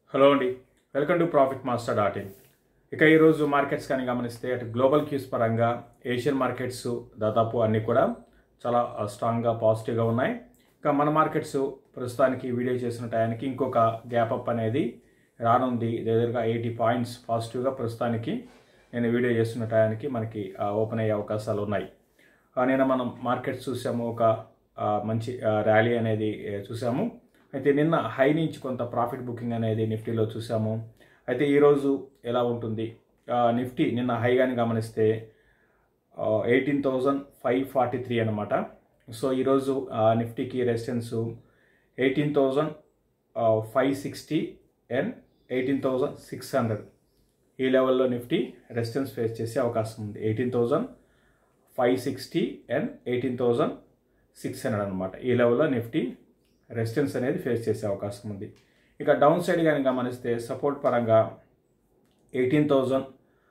hello అండి welcome to profit master dot in ఇక ఈరోజు మార్కెట్స్ కానీ గమనిస్తే అటు గ్లోబల్ క్యూస్ పరంగా ఏషియన్ మార్కెట్స్ దాదాపు అన్నీ కూడా చాలా స్ట్రాంగ్గా పాజిటివ్గా ఉన్నాయి ఇక మన మార్కెట్స్ ప్రస్తుతానికి వీడియో చేసిన టయానికి ఇంకొక గ్యాప్ అప్ అనేది రానుంది దగ్గరగా ఎయిటీ పాయింట్స్ పాజిటివ్గా ప్రస్తుతానికి నేను వీడియో చేస్తున్న టయానికి మనకి ఓపెన్ అయ్యే అవకాశాలు ఉన్నాయి ఆ, నిన్న మనం మార్కెట్స్ చూసాము ఒక ఆ, మంచి ర్యాలీ అనేది ఏ, చూసాము అయితే నిన్న హై నుంచి కొంత ప్రాఫిట్ బుకింగ్ అనేది నిఫ్టీలో చూసాము అయితే ఈరోజు ఎలా ఉంటుంది ఆ, నిఫ్టీ నిన్న హైగాని గమనిస్తే eighteen thousand five forty three అనమాట సో ఈరోజు ఆ, నిఫ్టీకి resistance eighteen thousand five sixty and eighteen thousand six hundred ఈ లెవెల్లో నిఫ్టీ రెసిస్టెన్స్ ఫేస్ చేసే అవకాశం ఉంది eighteen thousand five sixty and eighteen thousand six hundred అనమాట ఈ లెవెల్లో నిఫ్టీ రెసిస్టెన్స్ అనేది ఫేస్ చేసే అవకాశం ఉంది ఇక డౌన్ సైడ్ కానీ గమనిస్తే సపోర్ట్ పరంగా ఎయిటీన్ థౌజండ్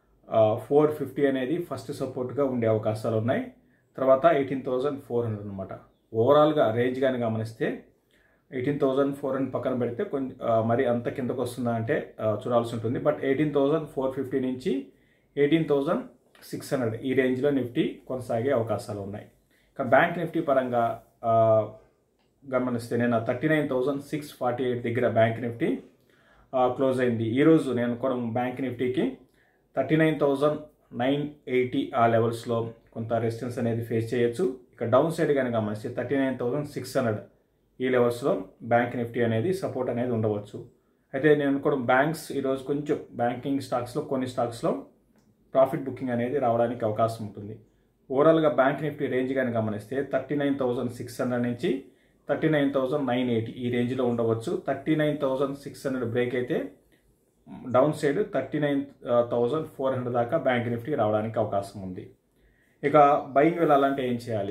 ఫోర్ ఫిఫ్టీ అనేది ఫస్ట్ సపోర్ట్గా ఉండే అవకాశాలు ఉన్నాయి తర్వాత ఎయిటీన్ థౌజండ్ ఫోర్ హండ్రెడ్ అనమాట ఓవరాల్గా రేంజ్ కానీ గమనిస్తే ఎయిటీన్ థౌజండ్ ఫోర్ హండ్రెడ్ పక్కన పెడితే కొంచెం ఆ, మరి అంత కిందకు వస్తుందా అంటే ఆ, చూడాల్సి ఉంటుంది but eighteen thousand four fifty నుంచి ఎయిటీన్ థౌజండ్ సిక్స్ హండ్రెడ్ ఈ రేంజ్లో నిఫ్టీ కొనసాగే అవకాశాలు ఉన్నాయి ఇక బ్యాంక్ నిఫ్టీ పరంగా ఆ, గమనిస్తే నేను thirty nine thousand six forty eight దగ్గర బ్యాంక్ నిఫ్టీ ఆ, క్లోజ్ అయింది ఈరోజు నేను కూడా బ్యాంక్ నిఫ్టీకి thirty nine thousand nine eighty ఆ లెవెల్స్లో కొంత రెసిస్టెన్స్ అనేది ఫేస్ చేయొచ్చు ఇక డౌన్ సైడ్ కానీ గమనిస్తే thirty nine thousand six hundred ఈ లెవెల్స్లో బ్యాంక్ నిఫ్టీ అనేది సపోర్ట్ అనేది ఉండవచ్చు అయితే నేను కూడా బ్యాంక్స్ ఈరోజు కొంచెం బ్యాంకింగ్ స్టాక్స్లో కొన్ని స్టాక్స్లో ప్రాఫిట్ బుకింగ్ అనేది రావడానికి అవకాశం ఉంటుంది ఓవరాల్గా బ్యాంక్ నిఫ్టీ రేంజ్ కానీ గమనిస్తే thirty nine thousand six hundred నుంచి thirty nine thousand nine eighty ఈ రేంజ్లో ఉండవచ్చు thirty nine thousand six hundred break అయితే downside thirty nine thousand four hundred దాకా బ్యాంక్ నిఫ్టీ రావడానికి అవకాశం ఉంది ఇక బయింగ్ వెళ్ళాలంటే ఏం చేయాలి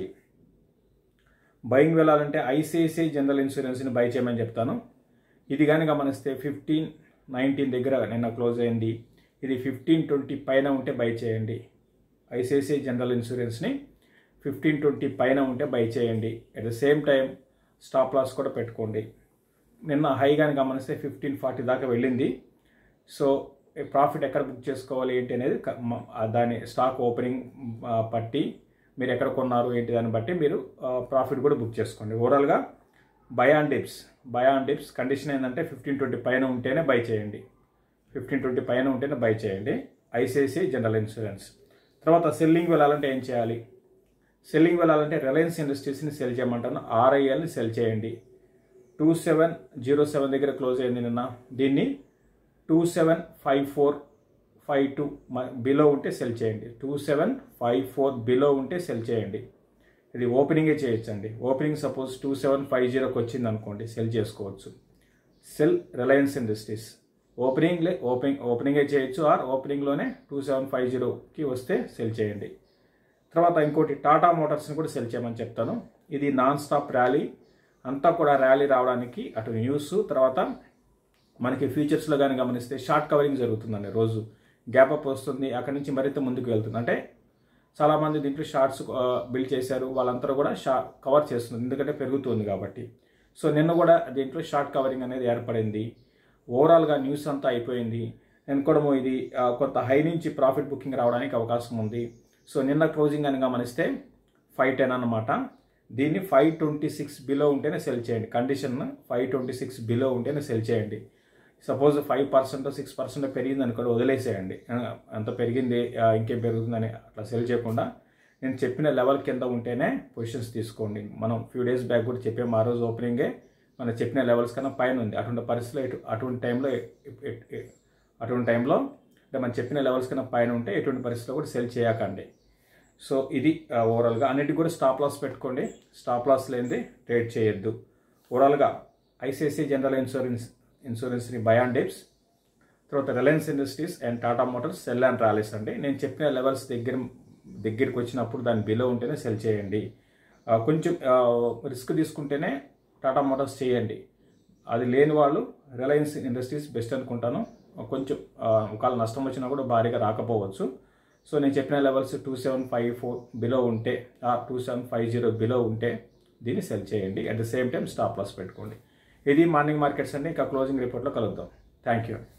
బయింగ్ వెళ్ళాలంటే ఐసిఐసిఐ జనరల్ ఇన్సూరెన్స్ని బై చేయమని చెప్తాను ఇది కానీ గమనిస్తే ఫిఫ్టీన్ నైన్టీన్ దగ్గర నిన్న క్లోజ్ అయింది ఇది ఫిఫ్టీన్ ట్వంటీ పైన ఉంటే బై చేయండి ఐసిఐసిఐ జనరల్ ఇన్సూరెన్స్ని ఫిఫ్టీన్ ట్వంటీ పైన ఉంటే బై చేయండి at the same time stop loss కూడా పెట్టుకోండి నిన్న హై కానీ గమనిస్తే ఫిఫ్టీన్ ఫార్టీ దాకా వెళ్ళింది సో ప్రాఫిట్ ఎక్కడ బుక్ చేసుకోవాలి ఏంటి అనేది క- మ- ఆ దాని స్టాక్ ఓపెనింగ్ ఆ, పట్టి మీరు ఎక్కడ కొన్నారు ఏంటి దాన్ని బట్టి మీరు ప్రాఫిట్ కూడా బుక్ చేసుకోండి ఓవరాల్గా buy on dips buy on dips condition ఏంటంటే ఫిఫ్టీన్ ట్వంటీ పైన ఉంటేనే బై చేయండి ఫిఫ్టీన్ ట్వంటీ పైన ఉంటేనే బై చేయండి ఐసిఐసిఐ జనరల్ ఇన్సూరెన్స్ తర్వాత సెల్లింగ్ వెళ్ళాలంటే ఏం చేయాలి సెల్లింగ్ వెళ్ళాలంటే రిలయన్స్ ఇండస్ట్రీస్ని సెల్ చేయమంటాను ఆర్ఐఎల్ని సెల్ చేయండి టూ సెవెన్ జీరో సెవెన్ దగ్గర క్లోజ్ అయింది నిన్న దీన్ని two seven five four five two below ఉంటే సెల్ చేయండి two seven five four below ఉంటే సెల్ చేయండి ఇది ఓపెనింగే చేయొచ్చండి opening suppose two seven five జీరోకి వచ్చింది అనుకోండి సెల్ చేసుకోవచ్చు సెల్ రిలయన్స్ ఇండస్ట్రీస్ ఓపెనింగ్లే ఓపెనింగ్ ఓపెనింగే చేయొచ్చు ఆర్ ఓపెనింగ్లోనే టూ సెవెన్ ఫైవ్ జీరోకి వస్తే సెల్ చేయండి తర్వాత ఇంకోటి టాటా మోటార్స్ని కూడా సెల్ చేయమని చెప్తాను ఇది నాన్ స్టాప్ ర్యాలీ అంతా కూడా ర్యాలీ రావడానికి అటు న్యూస్ తర్వాత మనకి ఫ్యూచర్స్లో కానీ గమనిస్తే షార్ట్ కవరింగ్ జరుగుతుందండి రోజు గ్యాప్ అప్ వస్తుంది అక్కడి నుంచి మరింత ముందుకు వెళ్తుంది అంటే చాలామంది దీంట్లో షార్ట్స్ బిల్డ్ చేశారు వాళ్ళందరూ కూడా షా కవర్ చేస్తున్నారు ఎందుకంటే పెరుగుతుంది కాబట్టి సో నిన్న కూడా దీంట్లో షార్ట్ కవరింగ్ అనేది ఏర్పడింది ఓవరాల్గా న్యూస్ అంతా అయిపోయింది నేను కూడా ఇది ఆ, కొంత హై నుంచి ప్రాఫిట్ బుకింగ్ రావడానికి అవకాశం ఉంది సో నిన్న క్లోజింగ్ అని గమనిస్తే ఫైవ్ టెన్ అనమాట దీన్ని ఫైవ్ ట్వంటీ సిక్స్ బిలో ఉంటేనే సెల్ చేయండి condition five twenty six below ఉంటేనే సెల్ చేయండి suppose five percent six percent పెరిగింది అనుకోండి వదిలేసేయండి ఆ, అంత పెరిగింది ఆ, ఇంకేం పెరుగుతుందని అట్లా సెల్ చేయకుండా నేను చెప్పిన లెవెల్ కింద ఉంటేనే పొజిషన్స్ తీసుకోండి మనం ఫ్యూ డేస్ బ్యాక్ కూడా చెప్పాము ఆ రోజు ఓపెనింగే మనం చెప్పిన లెవెల్స్ కన్నా పైన ఉంది అటువంటి పరిస్థితిలో ఎటు అటువంటి టైంలో ఎ- ఎ- ఎ- అటువంటి టైంలో అంటే మనం చెప్పిన లెవెల్స్ కన్నా పైన ఉంటే ఎటువంటి పరిస్థితిలో కూడా సెల్ చేయకండి సో ఇది ఆ, ఓవరాల్గా అన్నిటికీ కూడా స్టాప్ లాస్ పెట్టుకోండి స్టాప్ లాస్ లేనిది ట్రేడ్ చేయొద్దు ఓవరాల్గా ఐసిఐసిఐ జనరల్ ఇన్సూరెన్స్ ఇన్సూరెన్స్ని బయాన్ డిప్స్ తర్వాత Reliance industries and Tata motors sell and rallies అండి నేను చెప్పిన లెవెల్స్ దగ్గర దగ్గరికి వచ్చినప్పుడు దాని బిలో ఉంటేనే సెల్ చేయండి ఆ, కొంచెం రిస్క్ తీసుకుంటేనే టాటా మోటార్స్ చేయండి అది లేని వాళ్ళు రిలయన్స్ ఇండస్ట్రీస్ బెస్ట్ అనుకుంటాను కొంచెం ఆ, ఒకవేళ నష్టం వచ్చినా కూడా భారీగా రాకపోవచ్చు సో నేను చెప్పిన levels two seven five four below ఉంటే two seven five zero below ఉంటే దీన్ని సెల్ చేయండి at the same time stop loss పెట్టుకోండి ఇది మార్నింగ్ మార్కెట్స్ అండి ఇంకా క్లోజింగ్ రిపోర్ట్లో కలుద్దాం థ్యాంక్ యూ